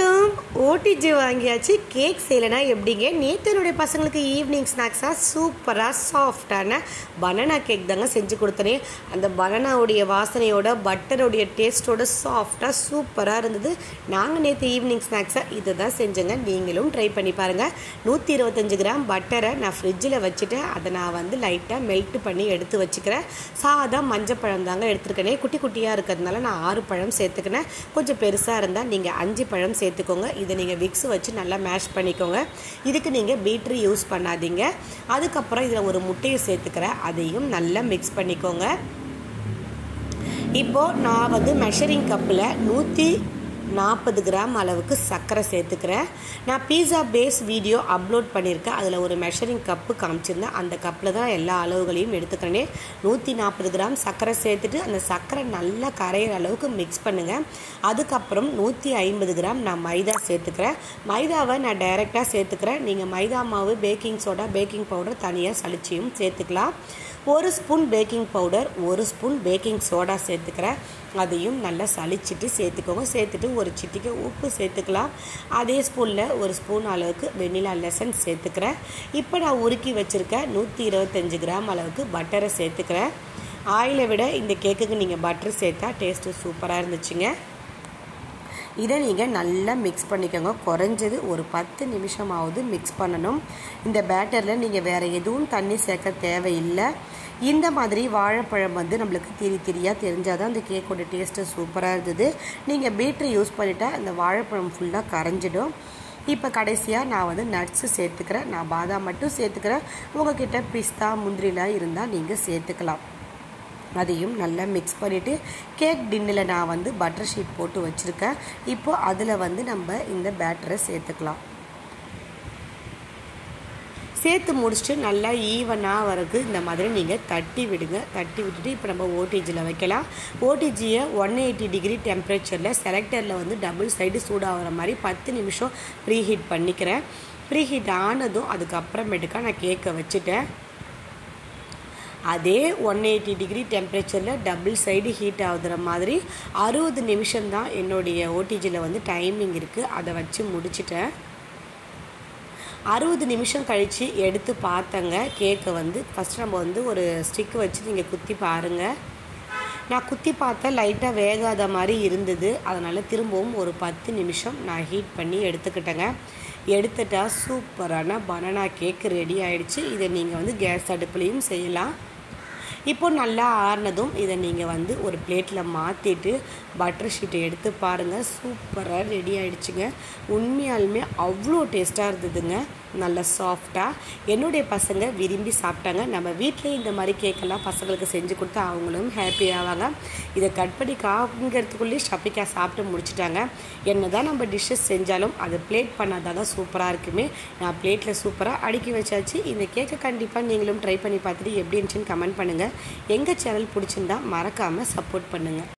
வணக்கம் ஓடிஜி வாங்கியாச்சு கேக் செய்யலைனா எப்படிங்க நேற்று என்னுடைய பசங்களுக்கு ஈவினிங் ஸ்நாக்ஸாக சூப்பராக சாஃப்டான பனானா கேக் தாங்க செஞ்சு கொடுத்தனே அந்த பனானாவுடைய வாசனையோட பட்டருடைய டேஸ்ட்டோட சாஃப்டாக சூப்பராக இருந்தது நாங்கள் நேற்று ஈவினிங் ஸ்நாக்ஸாக இதை தான் செஞ்சேங்க நீங்களும் ட்ரை பண்ணி பாருங்கள் நூற்றி இருபத்தஞ்சு கிராம் பட்டரை நான் ஃப்ரிட்ஜில் வச்சுட்டு அதை நான் வந்து லைட்டாக மெல்ட் பண்ணி எடுத்து வச்சுக்கிறேன் சாதா மஞ்சள் பழம் தாங்க எடுத்துருக்கனே குட்டி குட்டியாக இருக்கிறதுனால நான் ஆறு பழம் சேர்த்துக்கினேன் கொஞ்சம் பெருசாக இருந்தால் நீங்கள் அஞ்சு பழம் சேர்த்துக்கோங்க இதை நீங்கள் விக்ஸ் வச்சு நல்லா மேஷ் பண்ணிக்கோங்க இதுக்கு நீங்கள் பீட்ரு யூஸ் பண்ணாதீங்க அதுக்கப்புறம் இதில் ஒரு முட்டையை சேர்த்துக்கிறேன் அதையும் நல்லா மிக்ஸ் பண்ணிக்கோங்க இப்போது நான் வந்து மெஷரிங் கப்பில் நூற்றி நாற்பது கிராம் அளவுக்கு சர்க்கரை சேர்த்துக்கிறேன் நான் பீஸா பேஸ் வீடியோ அப்லோட் பண்ணியிருக்கேன் அதில் ஒரு மெஷரிங் கப்பு காமிச்சிருந்தேன் அந்த கப்பில் தான் எல்லா அளவுகளையும் எடுத்துக்கிறேனே நூற்றி நாற்பது கிராம் சர்க்கரை சேர்த்துட்டு அந்த சர்க்கரை நல்லா கரையிற அளவுக்கு மிக்ஸ் பண்ணுங்கள் அதுக்கப்புறம் நூற்றி ஐம்பது கிராம் நான் மைதா சேர்த்துக்கிறேன் மைதாவை நான் டைரெக்டாக சேர்த்துக்கிறேன் நீங்கள் மைதா மாவு பேக்கிங் சோடா பேக்கிங் பவுடர் தனியாக சளிச்சியும் சேர்த்துக்கலாம் ஒரு ஸ்பூன் பேக்கிங் பவுடர் ஒரு ஸ்பூன் பேக்கிங் சோடா சேர்த்துக்கிறேன் அதையும் நல்லா சளிச்சிட்டு சேர்த்துக்கோங்க சேர்த்துட்டு ஒரு சிட்டிக்கு உப்பு சேர்த்துக்கலாம் அதே ஸ்பூனில் ஒரு ஸ்பூன் அளவுக்கு வெண்ணிலா லெசன் சேர்த்துக்கிறேன் இப்போ நான் உருக்கி வச்சுருக்கேன் நூற்றி இருபத்தஞ்சி கிராம் அளவுக்கு பட்டரை சேர்த்துக்கிறேன் ஆயிலை விட இந்த கேக்குக்கு நீங்கள் பட்டர் சேர்த்தா டேஸ்ட்டு சூப்பராக இருந்துச்சுங்க இதை நீங்கள் நல்லா மிக்ஸ் பண்ணிக்கோங்க குறைஞ்சது ஒரு பத்து நிமிஷமாவது மிக்ஸ் பண்ணணும் இந்த பேட்டரில் நீங்கள் வேறு எதுவும் தண்ணி சேர்க்க தேவையில்லை இந்த மாதிரி வாழைப்பழம் வந்து நம்மளுக்கு திரி திரியாக தெரிஞ்சால் தான் அந்த கேக்கோட டேஸ்ட்டு சூப்பராக இருந்தது நீங்கள் பீட்ரு யூஸ் பண்ணிட்டா அந்த வாழைப்பழம் ஃபுல்லாக கரைஞ்சிடும் இப்போ கடைசியாக நான் வந்து நட்ஸு சேர்த்துக்கிறேன் நான் பாதாம் மட்டும் சேர்த்துக்கிறேன் உங்ககிட்ட பிஸ்தா முந்திரிலாம் இருந்தால் நீங்கள் சேர்த்துக்கலாம் அதையும் நல்லா மிக்ஸ் பண்ணிவிட்டு கேக் டின்னில் நான் வந்து பட்டர் ஷீட் போட்டு வச்சுருக்கேன் இப்போது அதில் வந்து நம்ம இந்த பேட்டரை சேர்த்துக்கலாம் சேர்த்து முடிச்சுட்டு நல்லா ஈவனாக வரது இந்த மாதிரி நீங்கள் தட்டி விடுங்க தட்டி விட்டுட்டு இப்போ நம்ம ஓடிஜியில் வைக்கலாம் ஓடிஜியை ஒன் எயிட்டி டிகிரி டெம்பரேச்சரில் செலக்டரில் வந்து டபுள் சைடு சூடாகிற மாதிரி பத்து நிமிஷம் ப்ரீ ஹீட் பண்ணிக்கிறேன் ப்ரீ ஹீட் ஆனதும் அதுக்கப்புறமேட்டுக்கா நான் கேக்கை வச்சுட்டேன் அதே ஒன் எயிட்டி டிகிரி டெம்பரேச்சரில் டபுள் சைடு ஹீட் ஆகுதுற மாதிரி அறுபது நிமிஷம் தான் என்னுடைய ஓடிஜியில் வந்து டைமிங் இருக்குது அதை வச்சு முடிச்சிட்டேன் அறுபது நிமிஷம் கழித்து எடுத்து பார்த்தங்க கேக்கை வந்து ஃபஸ்ட் நம்ம வந்து ஒரு ஸ்டிக் வச்சு நீங்கள் குத்தி பாருங்கள் நான் குத்தி பார்த்தேன் லைட்டாக வேகாத மாதிரி இருந்தது அதனால் திரும்பவும் ஒரு பத்து நிமிஷம் நான் ஹீட் பண்ணி எடுத்துக்கிட்டேங்க எடுத்துட்டா சூப்பரான பனானா கேக் ரெடி ஆகிடுச்சு இதை நீங்கள் வந்து கேஸ் அடுப்புலையும் செய்யலாம் இப்போ நல்லா ஆறுனதும் இதை நீங்கள் வந்து ஒரு பிளேட்டில் மாற்றிட்டு பட்டர் ஷீட்டை எடுத்து பாருங்கள் சூப்பராக ரெடி ஆகிடுச்சுங்க உண்மையாலுமே அவ்வளோ டேஸ்ட்டாக இருந்ததுங்க நல்ல சாஃப்டாக என்னுடைய பசங்க விரும்பி சாப்பிட்டாங்க நம்ம வீட்டிலே இந்த மாதிரி கேக்கெல்லாம் பசங்களுக்கு செஞ்சு கொடுத்தா அவங்களும் ஹாப்பி ஆவாங்க இதை கட் பண்ணி காங்கிறதுக்குள்ளேயே ஷப்பிக்கா சாப்பிட்டு முடிச்சிட்டாங்க என்ன தான் நம்ம டிஷ்ஷஸ் செஞ்சாலும் அதை பிளேட் பண்ணாதான் தான் சூப்பராக இருக்குமே நான் பிளேட்டில் சூப்பராக அடுக்கி வச்சாச்சு இந்த கேக்கை கண்டிப்பாக நீங்களும் ட்ரை பண்ணி பார்த்துட்டு எப்படி இருந்துச்சுன்னு கமெண்ட் பண்ணுங்கள் எங்கள் சேனல் பிடிச்சிருந்தா மறக்காமல் சப்போர்ட் பண்ணுங்கள்